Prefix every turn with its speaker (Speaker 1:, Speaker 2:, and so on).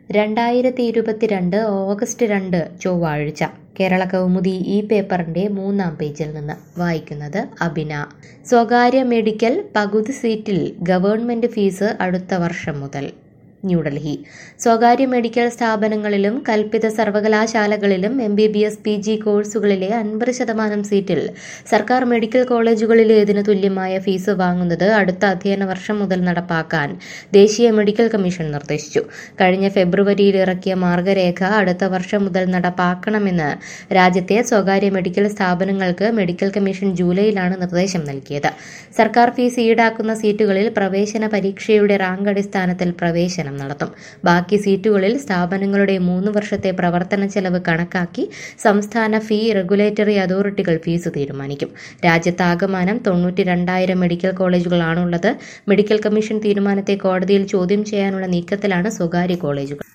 Speaker 1: രണ്ടായിരത്തി ഇരുപത്തിരണ്ട് ഓഗസ്റ്റ് രണ്ട് ചൊവ്വാഴ്ച കേരള കൗമുദി ഈ പേപ്പറിന്റെ മൂന്നാം പേജിൽ നിന്ന് വായിക്കുന്നത് അബിന സ്വകാര്യ മെഡിക്കൽ പകുതി സീറ്റിൽ ഗവൺമെന്റ് ഫീസ് അടുത്ത വർഷം മുതൽ ന്യൂഡൽഹി സ്വകാര്യ മെഡിക്കൽ സ്ഥാപനങ്ങളിലും കൽപ്പിത സർവകലാശാലകളിലും M B B S P G കോഴ്സുകളിലെ അൻപത് ശതമാനം സീറ്റിൽ സർക്കാർ മെഡിക്കൽ കോളേജുകളിലേതിന് തുല്യമായ ഫീസ് വാങ്ങുന്നത് അടുത്ത അധ്യയന വർഷം മുതൽ നടപ്പാക്കാൻ ദേശീയ മെഡിക്കൽ കമ്മീഷൻ നിർദ്ദേശിച്ചു കഴിഞ്ഞ ഫെബ്രുവരിയിൽ ഇറക്കിയ മാർഗരേഖ അടുത്ത വർഷം മുതൽ നടപ്പാക്കണമെന്ന് രാജ്യത്തെ സ്വകാര്യ മെഡിക്കൽ സ്ഥാപനങ്ങൾക്ക് മെഡിക്കൽ കമ്മീഷൻ ജൂലൈയിലാണ് നിർദ്ദേശം നൽകിയത് സർക്കാർ ഫീസ് ഈടാക്കുന്ന സീറ്റുകളിൽ പ്രവേശന പരീക്ഷയുടെ റാങ്ക് അടിസ്ഥാനത്തിൽ പ്രവേശനം നടത്തും ബാക്കി സീറ്റുകളിൽ സ്ഥാപനങ്ങളുടെ മൂന്ന് വർഷത്തെ പ്രവർത്തന ചെലവ് കണക്കാക്കി സംസ്ഥാന ഫീ റെഗുലേറ്ററി അതോറിറ്റികൾ ഫീസ് തീരുമാനിക്കും രാജ്യത്താകമാനം തൊണ്ണൂറ്റി രണ്ടായിരം മെഡിക്കൽ കോളേജുകളാണുള്ളത് മെഡിക്കൽ കമ്മീഷൻ തീരുമാനത്തെ കോടതിയിൽ ചോദ്യം ചെയ്യാനുള്ള നീക്കത്തിലാണ് സ്വകാര്യ കോളേജുകൾ